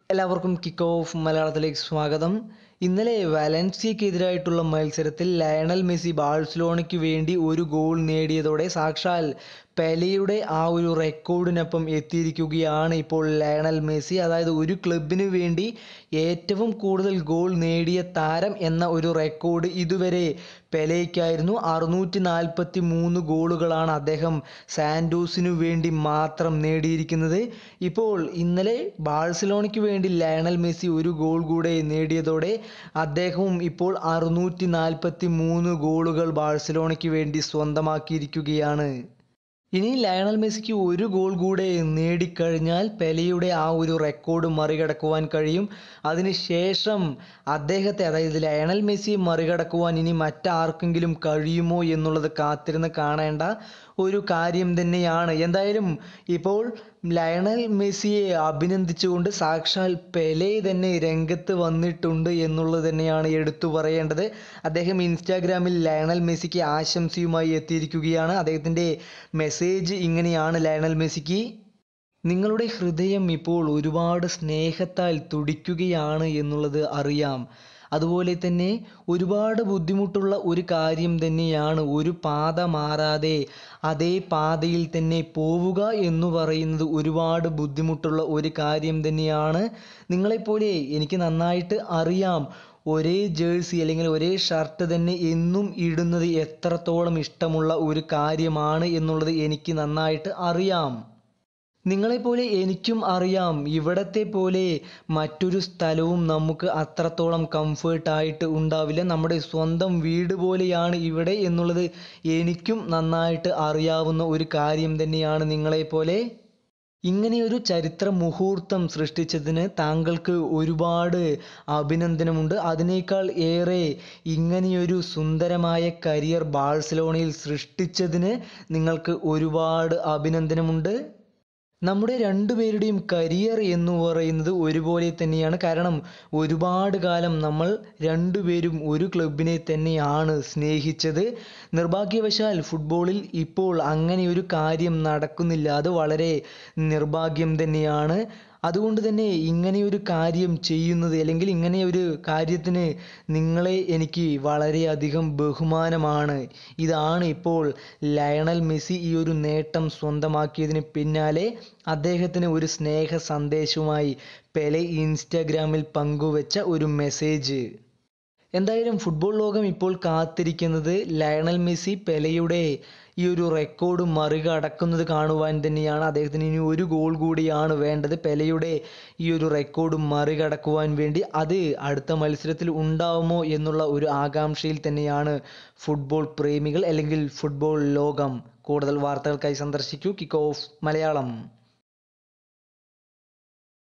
എല്ലാവർക്കും kick off മലയാളത്തിലേക്ക് സ്വാഗതം ഇന്നലെ വാലൻസിയക്കെതിരായിട്ടുള്ള മത്സരത്തിൽ ലയണൽ മെസ്സി ബാഴ്സലോണയ്ക്ക് വേണ്ടി ഒരു ഗോൾ നേടിയതോടെ സാക്ഷാൽ പെലെയുടെ ആ ഒരു റെക്കോർഡിനൊപ്പം എത്തിയിരിക്കുകയാണ് ഇപ്പോൾ ലയണൽ മെസ്സി അതായത് ഒരു ക്ലബിന് വേണ്ടി ഏറ്റവും കൂടുതൽ ഗോൾ നേടിയ താരം എന്ന ഒരു റെക്കോർഡ് ഇതുവരെ പെലെയ്ക്കായിരുന്നു അറുന്നൂറ്റി നാൽപ്പത്തി മൂന്ന് ഗോളുകളാണ് അദ്ദേഹം സാൻഡോസിനു വേണ്ടി മാത്രം നേടിയിരിക്കുന്നത് ഇപ്പോൾ ഇന്നലെ ബാഴ്സലോണയ്ക്ക് വേണ്ടി ലയണൽ മെസ്സി ഒരു ഗോൾ കൂടെ നേടിയതോടെ അദ്ദേഹവും ഇപ്പോൾ അറുന്നൂറ്റി നാൽപ്പത്തി മൂന്ന് ഗോളുകൾ ബാഴ്സലോണയ്ക്ക് വേണ്ടി സ്വന്തമാക്കിയിരിക്കുകയാണ് ഇനി ലയണൽ മെസ്സിക്ക് ഒരു ഗോൾ കൂടെ നേടിക്കഴിഞ്ഞാൽ പെലെയുടെ ആ ഒരു റെക്കോർഡ് മറികടക്കുവാൻ കഴിയും അതിനുശേഷം അദ്ദേഹത്തെ അതായത് ലയണൽ മെസ്സിയെ മറികടക്കുവാൻ ഇനി മറ്റാർക്കെങ്കിലും കഴിയുമോ എന്നുള്ളത് കാത്തിരുന്ന് കാണേണ്ട ഒരു കാര്യം തന്നെയാണ് എന്തായാലും ഇപ്പോൾ ലയണൽ മെസ്സിയെ അഭിനന്ദിച്ചുകൊണ്ട് സാക്ഷാൽ പെലെ തന്നെ രംഗത്ത് വന്നിട്ടുണ്ട് എന്നുള്ളത് തന്നെയാണ് എടുത്തു പറയേണ്ടത് അദ്ദേഹം ഇൻസ്റ്റാഗ്രാമിൽ ലയണൽ മെസ്സിക്ക് ആശംസയുമായി എത്തിയിരിക്കുകയാണ് അദ്ദേഹത്തിൻ്റെ മെസ്സേജ് ഇങ്ങനെയാണ് ലയണൽ മെസ്സിക്ക് നിങ്ങളുടെ ഹൃദയം ഇപ്പോൾ ഒരുപാട് സ്നേഹത്താൽ തുടിക്കുകയാണ് എന്നുള്ളത് അറിയാം അതുപോലെ തന്നെ ഒരുപാട് ബുദ്ധിമുട്ടുള്ള ഒരു കാര്യം തന്നെയാണ് ഒരു പാത മാറാതെ അതേ പാതയിൽ തന്നെ പോവുക എന്ന് പറയുന്നത് ഒരുപാട് ബുദ്ധിമുട്ടുള്ള ഒരു കാര്യം തന്നെയാണ് നിങ്ങളെപ്പോലെ എനിക്ക് നന്നായിട്ട് അറിയാം ഒരേ ജേഴ്സി അല്ലെങ്കിൽ ഒരേ ഷർട്ട് തന്നെ എന്നും ഇടുന്നത് എത്രത്തോളം ഇഷ്ടമുള്ള ഒരു കാര്യമാണ് എന്നുള്ളത് എനിക്ക് നന്നായിട്ട് അറിയാം നിങ്ങളെപ്പോലെ എനിക്കും അറിയാം ഇവിടത്തെ പോലെ മറ്റൊരു സ്ഥലവും നമുക്ക് അത്രത്തോളം കംഫേർട്ടായിട്ട് ഉണ്ടാവില്ല നമ്മുടെ സ്വന്തം വീട് പോലെയാണ് ഇവിടെ എന്നുള്ളത് എനിക്കും നന്നായിട്ട് അറിയാവുന്ന ഒരു കാര്യം തന്നെയാണ് നിങ്ങളെപ്പോലെ ഇങ്ങനെയൊരു ചരിത്ര മുഹൂർത്തം സൃഷ്ടിച്ചതിന് താങ്കൾക്ക് ഒരുപാട് അഭിനന്ദനമുണ്ട് അതിനേക്കാൾ ഏറെ ഇങ്ങനെയൊരു സുന്ദരമായ കരിയർ ബാഴ്സലോണയിൽ സൃഷ്ടിച്ചതിന് നിങ്ങൾക്ക് ഒരുപാട് അഭിനന്ദനമുണ്ട് നമ്മുടെ രണ്ടുപേരുടെയും കരിയർ എന്ന് പറയുന്നത് ഒരുപോലെ തന്നെയാണ് കാരണം ഒരുപാട് കാലം നമ്മൾ രണ്ടുപേരും ഒരു ക്ലബിനെ തന്നെയാണ് സ്നേഹിച്ചത് നിർഭാഗ്യവശാൽ ഫുട്ബോളിൽ ഇപ്പോൾ അങ്ങനെ ഒരു കാര്യം നടക്കുന്നില്ല അത് വളരെ നിർഭാഗ്യം തന്നെയാണ് അതുകൊണ്ട് തന്നെ ഇങ്ങനെയൊരു കാര്യം ചെയ്യുന്നത് അല്ലെങ്കിൽ ഇങ്ങനെ ഒരു കാര്യത്തിന് നിങ്ങളെ എനിക്ക് വളരെയധികം ബഹുമാനമാണ് ഇതാണ് ഇപ്പോൾ ലയണൽ മെസ്സി ഈ ഒരു നേട്ടം സ്വന്തമാക്കിയതിന് പിന്നാലെ അദ്ദേഹത്തിന് ഒരു സ്നേഹ സന്ദേശവുമായി പെലെ ഇൻസ്റ്റാഗ്രാമിൽ പങ്കുവച്ച ഒരു മെസ്സേജ് എന്തായാലും ഫുട്ബോൾ ലോകം ഇപ്പോൾ കാത്തിരിക്കുന്നത് ലയണൽ മെസ്സി പെലെയുടെ ഈ ഒരു റെക്കോർഡ് മറികടക്കുന്നത് കാണുവാൻ തന്നെയാണ് അദ്ദേഹത്തിന് ഇനി ഒരു ഗോൾ കൂടിയാണ് വേണ്ടത് പെലെയുടെ ഈ ഒരു റെക്കോർഡ് മറികടക്കുവാൻ വേണ്ടി അത് അടുത്ത മത്സരത്തിൽ ഉണ്ടാവുമോ എന്നുള്ള ഒരു ആകാംക്ഷയിൽ തന്നെയാണ് ഫുട്ബോൾ പ്രേമികൾ അല്ലെങ്കിൽ ഫുട്ബോൾ ലോകം കൂടുതൽ വാർത്തകൾക്കായി സന്ദർശിക്കൂ കിക്ക് ഓഫ് മലയാളം